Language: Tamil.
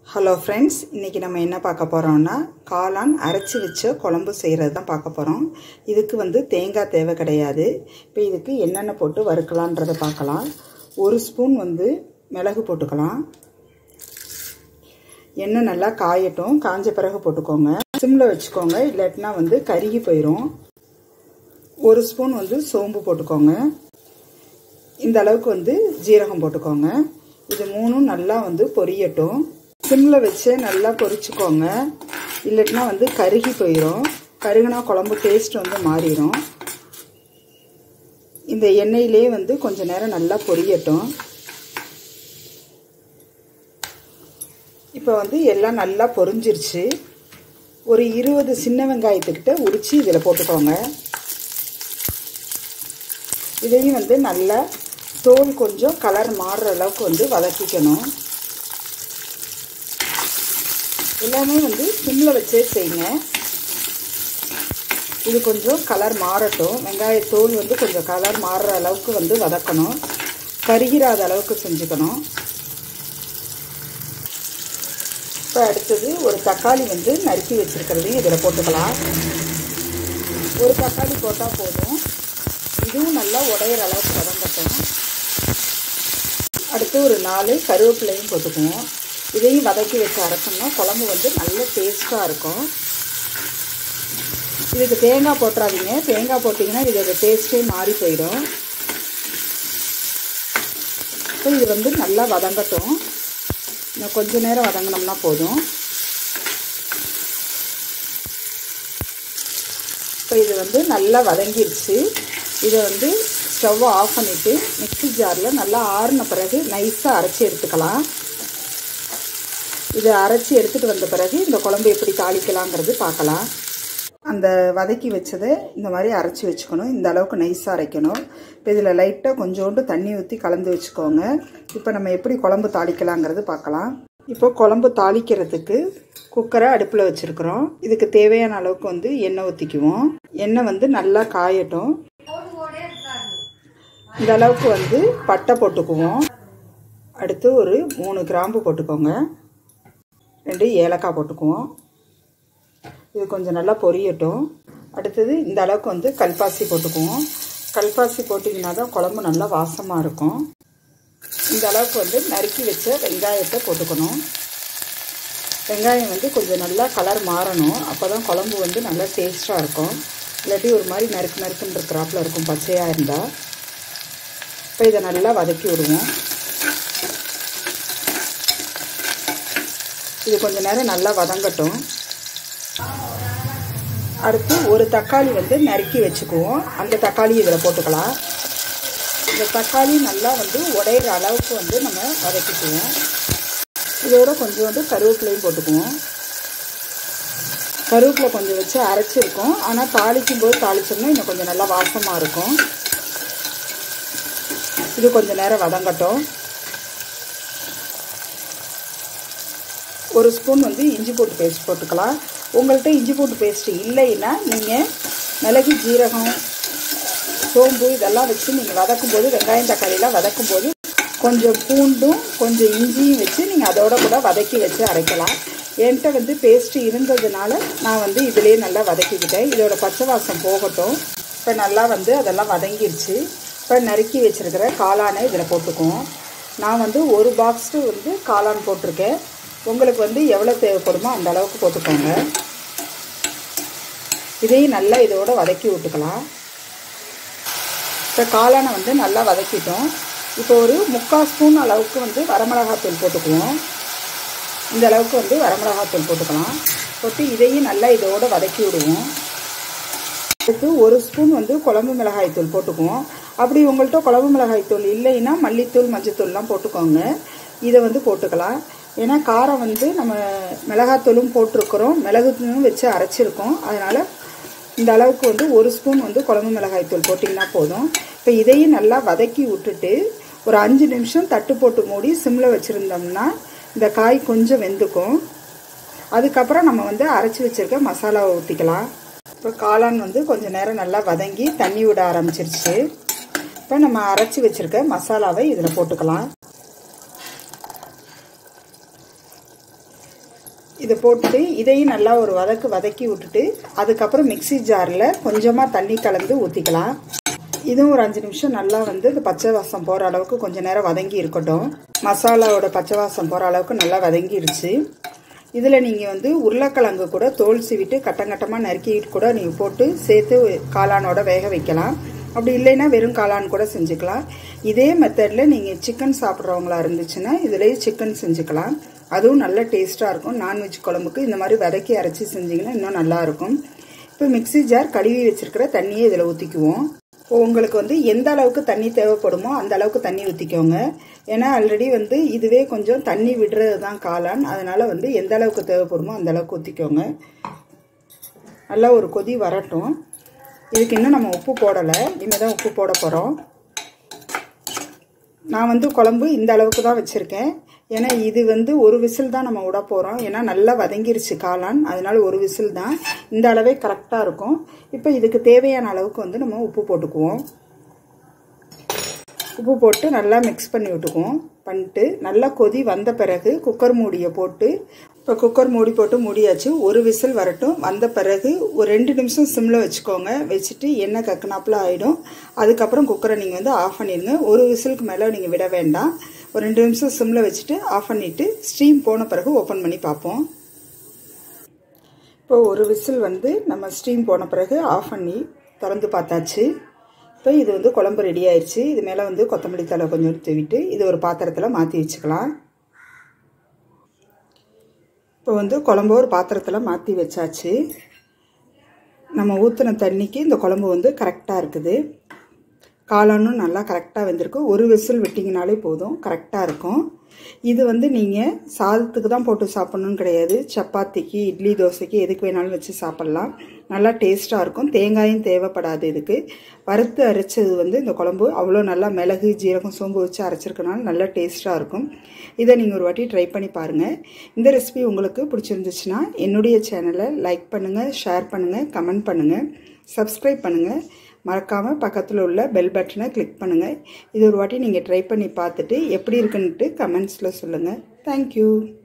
ஹலோ ஃப்ரெண்ட்ஸ் இன்றைக்கி நம்ம என்ன பார்க்க போகிறோம்னா காளான் அரைச்சி வச்ச குழம்பு செய்கிறது தான் பார்க்க போகிறோம் இதுக்கு வந்து தேங்காய் தேவை கிடையாது இப்போ இதுக்கு என்னென்ன போட்டு வறுக்கலான்றதை பார்க்கலாம் ஒரு ஸ்பூன் வந்து மிளகு போட்டுக்கலாம் எண்ணெய் நல்லா காயட்டும் காஞ்ச பிறகு போட்டுக்கோங்க சிம்மில் வச்சுக்கோங்க இல்லாட்டினா வந்து கருகி போயிடும் ஒரு ஸ்பூன் வந்து சோம்பு போட்டுக்கோங்க இந்த அளவுக்கு வந்து ஜீரகம் போட்டுக்கோங்க இது மூணும் நல்லா வந்து பொரியட்டும் சிம்மில் வச்சு நல்லா பொரிச்சுக்கோங்க இல்லட்டினா வந்து கருகி போயிடும் கருகினா குழம்பு டேஸ்ட் வந்து மாறிடும் இந்த எண்ணெயிலே வந்து கொஞ்ச நேரம் நல்லா பொரியட்டும் இப்போ வந்து எல்லாம் நல்லா பொரிஞ்சிருச்சு ஒரு இருபது சின்ன வெங்காயத்துக்கிட்ட உரித்து இதில் போட்டுக்கோங்க இதையும் வந்து நல்லா தோல் கொஞ்சம் கலர் மாறுற அளவுக்கு வந்து வதக்கிக்கணும் எல்லாமே வந்து சிம்மில் வச்சே செய்யுங்க இது கொஞ்சம் கலர் மாறட்டும் வெங்காய தோல் வந்து கொஞ்சம் கலர் மாறுற அளவுக்கு வந்து வதக்கணும் கருகிராத அளவுக்கு செஞ்சுக்கணும் இப்போ அடுத்தது ஒரு தக்காளி வந்து நறுக்கி வச்சுருக்கிறதையும் இதில் போட்டுக்கலாம் ஒரு தக்காளி போட்டால் போதும் இதுவும் நல்லா உடையிற அளவுக்கு வதங்கட்டும் அடுத்து ஒரு நாலு கருவேப்பிலையும் போட்டுக்குவோம் இதையும் வதக்கி வச்சு அரைச்சோம்னா குழம்பு வந்து நல்ல டேஸ்ட்டாக இருக்கும் இதுக்கு தேங்காய் போட்டுறாதீங்க தேங்காய் போட்டிங்கன்னா இதோட டேஸ்ட்டே மாறி போயிடும் இப்போ இது வந்து நல்லா வதங்கட்டும் இன்னும் கொஞ்ச நேரம் வதங்கினோம்னா போதும் இப்போ இது வந்து நல்லா வதங்கிருச்சு இதை வந்து ஸ்டவ்வை ஆஃப் பண்ணிவிட்டு மிக்சி ஜாரில் நல்லா ஆறின பிறகு நைஸாக அரைச்சி எடுத்துக்கலாம் இதை அரைச்சி எடுத்துகிட்டு வந்த பிறகு இந்த குழம்பு எப்படி தாளிக்கலாங்கிறது பார்க்கலாம் அந்த வதக்கி வச்சதை இந்த மாதிரி அரைச்சி வச்சுக்கணும் இந்த அளவுக்கு நைஸாக அரைக்கணும் இப்போ இதில் லைட்டாக கொஞ்சோண்டு தண்ணி ஊற்றி கலந்து வச்சுக்கோங்க இப்போ நம்ம எப்படி குழம்பு தாளிக்கலாங்கிறது பார்க்கலாம் இப்போ குழம்பு தாளிக்கிறதுக்கு குக்கரை அடுப்பில் வச்சுருக்குறோம் இதுக்கு தேவையான அளவுக்கு வந்து எண்ணெய் ஊற்றிக்குவோம் எண்ணெய் வந்து நல்லா காயட்டும் இந்த அளவுக்கு வந்து பட்டை போட்டுக்குவோம் அடுத்து ஒரு மூணு கிராம்பு போட்டுக்கோங்க ரெண்டு ஏலக்காய் போட்டுக்குவோம் இது கொஞ்சம் நல்லா பொரியட்டும் அடுத்தது இந்த அளவுக்கு வந்து கல்பாசி போட்டுக்குவோம் கல்பாசி போட்டிங்கன்னா தான் குழம்பு நல்லா வாசமாக இருக்கும் இந்த அளவுக்கு வந்து நறுக்கி வச்ச வெங்காயத்தை போட்டுக்கணும் வெங்காயம் வந்து கொஞ்சம் நல்லா கலர் மாறணும் அப்போ தான் குழம்பு வந்து நல்லா டேஸ்ட்டாக இருக்கும் இல்லாட்டி ஒரு மாதிரி நறுக்கு நறுக்குன்னு இருக்கிறாப்புல இருக்கும் பச்சையாக இருந்தால் இப்போ இதை நல்லா வதக்கி விடுவோம் இது கொஞ்சம் நேரம் நல்லா வதங்கட்டும் அடுத்து ஒரு தக்காளி வந்து நறுக்கி வச்சுக்குவோம் அந்த தக்காளி இதில் போட்டுக்கலாம் இந்த தக்காளி நல்லா வந்து உடையிற அளவுக்கு வந்து நம்ம வதக்கிக்குவோம் இதோட கொஞ்சோண்டு கருவேப்பிலையும் போட்டுக்குவோம் கருவேப்பிலை கொஞ்சம் வச்சு அரைச்சிருக்கோம் ஆனால் தாளிக்கும் போது தாளிச்சோம்னா இன்னும் கொஞ்சம் நல்லா வாசமாக இருக்கும் இது கொஞ்சம் நேரம் வதங்கட்டும் ஒரு ஸ்பூன் வந்து இஞ்சி போட்டு பேஸ்ட் போட்டுக்கலாம் உங்கள்கிட்ட இஞ்சி போட்டு பேஸ்ட் இல்லைன்னா நீங்கள் மிளகு ஜீரகம் சோம்பு இதெல்லாம் வச்சு நீங்கள் வதக்கும் போது வெங்காயம் தக்காளிலாம் வதக்கும் போது கொஞ்சம் பூண்டும் கொஞ்சம் இஞ்சியும் வச்சு நீங்கள் அதோட கூட வதக்கி வச்சு அரைக்கலாம் என்கிட்ட வந்து பேஸ்ட்டு இருந்ததுனால நான் வந்து இதிலே நல்லா வதக்கிக்கிட்டேன் இதோட பச்சை வாசம் போகட்டும் இப்போ நல்லா வந்து அதெல்லாம் வதங்கிருச்சு இப்போ நறுக்கி வச்சுருக்கிற காளானை இதில் போட்டுக்குவோம் நான் வந்து ஒரு பாக்ஸு வந்து காளான் போட்டிருக்கேன் உங்களுக்கு வந்து எவ்வளோ தேவைப்படுமோ அந்த அளவுக்கு போட்டுக்கோங்க இதையும் நல்லா இதோட வதக்கி விட்டுக்கலாம் இப்போ காளானை வந்து நல்லா வதக்கிட்டோம் இப்போ ஒரு முக்கால் ஸ்பூன் அளவுக்கு வந்து வரமிளகாத்தூள் போட்டுக்குவோம் இந்த அளவுக்கு வந்து வரமிளகாத்தூள் போட்டுக்கலாம் போட்டு இதையும் நல்லா இதோட வதக்கி விடுவோம் அடுத்து ஒரு ஸ்பூன் வந்து குழம்பு மிளகாய் தூள் போட்டுக்குவோம் அப்படி உங்கள்கிட்ட குழம்பு மிளகாய் தூள் இல்லைன்னா மல்லித்தூள் மஞ்சத்தூள்லாம் போட்டுக்கோங்க இதை வந்து போட்டுக்கலாம் ஏன்னா காரம் வந்து நம்ம மிளகாத்தூளும் போட்டிருக்கிறோம் மிளகுத்தூளும் வச்சு அரைச்சிருக்கோம் அதனால் இந்த அளவுக்கு வந்து ஒரு ஸ்பூன் வந்து குழம்பு மிளகாய் தூள் போட்டிங்கன்னா போதும் இப்போ இதையும் நல்லா வதக்கி விட்டுட்டு ஒரு அஞ்சு நிமிஷம் தட்டு போட்டு மூடி சிம்மில் வச்சுருந்தோம்னா இந்த காய் கொஞ்சம் வெந்துக்கும் அதுக்கப்புறம் நம்ம வந்து அரைச்சி வச்சுருக்க மசாலாவை ஊற்றிக்கலாம் இப்போ காளான் வந்து கொஞ்சம் நேரம் நல்லா வதங்கி தண்ணி விட ஆரம்பிச்சிருச்சு இப்போ நம்ம அரைச்சி வச்சுருக்க மசாலாவை இதில் போட்டுக்கலாம் இதை போட்டுட்டு இதையும் நல்லா ஒரு வதக்கு வதக்கி விட்டுட்டு அதுக்கப்புறம் மிக்சி ஜாரில் கொஞ்சமாக தண்ணி கலந்து ஊற்றிக்கலாம் இதுவும் ஒரு அஞ்சு நிமிஷம் நல்லா வந்து இந்த பச்சை வாசம் போகிற அளவுக்கு கொஞ்சம் நேரம் வதங்கி இருக்கட்டும் மசாலாவோட பச்சை வாசம் போகிற அளவுக்கு நல்லா வதங்கிருச்சு இதில் நீங்கள் வந்து உருளைக்கிழங்கு கூட தோல் சீவிட்டு கட்டங்கட்டமாக நறுக்கிட்டு கூட நீங்கள் போட்டு சேர்த்து காளானோட வேக வைக்கலாம் அப்படி இல்லைன்னா வெறும் காளான் கூட செஞ்சுக்கலாம் இதே மெத்தடில் நீங்கள் சிக்கன் சாப்பிட்றவங்களா இருந்துச்சுன்னா இதுலேயே சிக்கன் செஞ்சுக்கலாம் அதுவும் நல்ல டேஸ்ட்டாக இருக்கும் நான்வெஜ் குழம்புக்கு இந்த மாதிரி வதக்கி அரைச்சி செஞ்சிங்கன்னா இன்னும் நல்லாயிருக்கும் இப்போ மிக்சி ஜார் கழுவி வச்சுருக்கிற தண்ணியை இதில் ஊற்றிக்குவோம் இப்போ உங்களுக்கு வந்து எந்த அளவுக்கு தண்ணி தேவைப்படுமோ அந்த அளவுக்கு தண்ணி ஊற்றிக்கோங்க ஏன்னா ஆல்ரெடி வந்து இதுவே கொஞ்சம் தண்ணி விடுறது தான் காளான் அதனால் வந்து எந்த அளவுக்கு தேவைப்படுமோ அந்த அளவுக்கு ஊற்றிக்கோங்க நல்லா ஒரு கொதி வரட்டும் இதுக்கு இன்னும் நம்ம உப்பு போடலை இனிமேல் தான் உப்பு போட போகிறோம் நான் வந்து குழம்பு இந்த அளவுக்கு தான் வச்சுருக்கேன் ஏன்னா இது வந்து ஒரு விசில் தான் நம்ம விட போகிறோம் ஏன்னா நல்லா வதங்கிருச்சு காளான் அதனால ஒரு விசில் தான் இந்த அளவே கரெக்டாக இருக்கும் இப்போ இதுக்கு தேவையான அளவுக்கு வந்து நம்ம உப்பு போட்டுக்குவோம் உப்பு போட்டு நல்லா மிக்ஸ் பண்ணி விட்டுக்குவோம் பண்ணிட்டு நல்லா கொதி வந்த பிறகு குக்கர் மூடியை போட்டு இப்போ குக்கர் மூடி போட்டு மூடியாச்சு ஒரு விசில் வரட்டும் வந்த பிறகு ஒரு ரெண்டு நிமிஷம் சிம்மில் வச்சுக்கோங்க வச்சுட்டு எண்ணெய் கக்குனாப்பில் ஆகிடும் அதுக்கப்புறம் குக்கரை நீங்கள் வந்து ஆஃப் பண்ணிடுங்க ஒரு விசிலுக்கு மேலே நீங்கள் விட வேண்டாம் ஒரு ரெண்டு நிமிஷம் சிம்மில் வச்சுட்டு ஆஃப் பண்ணிவிட்டு ஸ்டீம் போன பிறகு ஓப்பன் பண்ணி பார்ப்போம் இப்போ ஒரு விசில் வந்து நம்ம ஸ்டீம் போன பிறகு ஆஃப் பண்ணி திறந்து பார்த்தாச்சு இப்போ இது வந்து குழம்பு ரெடி ஆயிடுச்சு இது மேலே வந்து கொத்தமல்லி தலை கொஞ்சம் தூவிட்டு இது ஒரு பாத்திரத்தில் மாற்றி வச்சுக்கலாம் இப்போ வந்து குழம்பு ஒரு பாத்திரத்தில் மாற்றி வச்சாச்சு நம்ம ஊற்றின தண்ணிக்கு இந்த குழம்பு வந்து கரெக்டாக இருக்குது காளானும் நல்லா கரெக்டாக வெந்திருக்கு ஒரு விசில் விட்டிங்கனாலே போதும் கரெக்டாக இருக்கும் இது வந்து நீங்கள் சாதத்துக்கு தான் போட்டு சாப்பிட்ணுன்னு கிடையாது சப்பாத்திக்கு இட்லி தோசைக்கு எதுக்கு வேணாலும் வச்சு சாப்பிட்லாம் நல்லா டேஸ்ட்டாக இருக்கும் தேங்காயும் தேவைப்படாது இதுக்கு வறுத்து அரைச்சது வந்து இந்த குழம்பு அவ்வளோ நல்லா மிளகு ஜீரகம் சோம்பு வச்சு அரைச்சிருக்கனால நல்லா டேஸ்ட்டாக இருக்கும் இதை நீங்கள் ஒரு வாட்டி ட்ரை பண்ணி பாருங்கள் இந்த ரெசிபி உங்களுக்கு பிடிச்சிருந்துச்சுன்னா என்னுடைய சேனலை லைக் பண்ணுங்கள் ஷேர் பண்ணுங்கள் கமெண்ட் பண்ணுங்கள் சப்ஸ்கிரைப் பண்ணுங்கள் மறக்காமல் பக்கத்தில் உள்ள பெல் பட்டனை கிளிக் பண்ணுங்கள் இது ஒரு வாட்டி நீங்கள் ட்ரை பண்ணி பார்த்துட்டு எப்படி இருக்குன்ட்டு கமெண்ட்ஸில் சொல்லுங்கள் தேங்க்யூ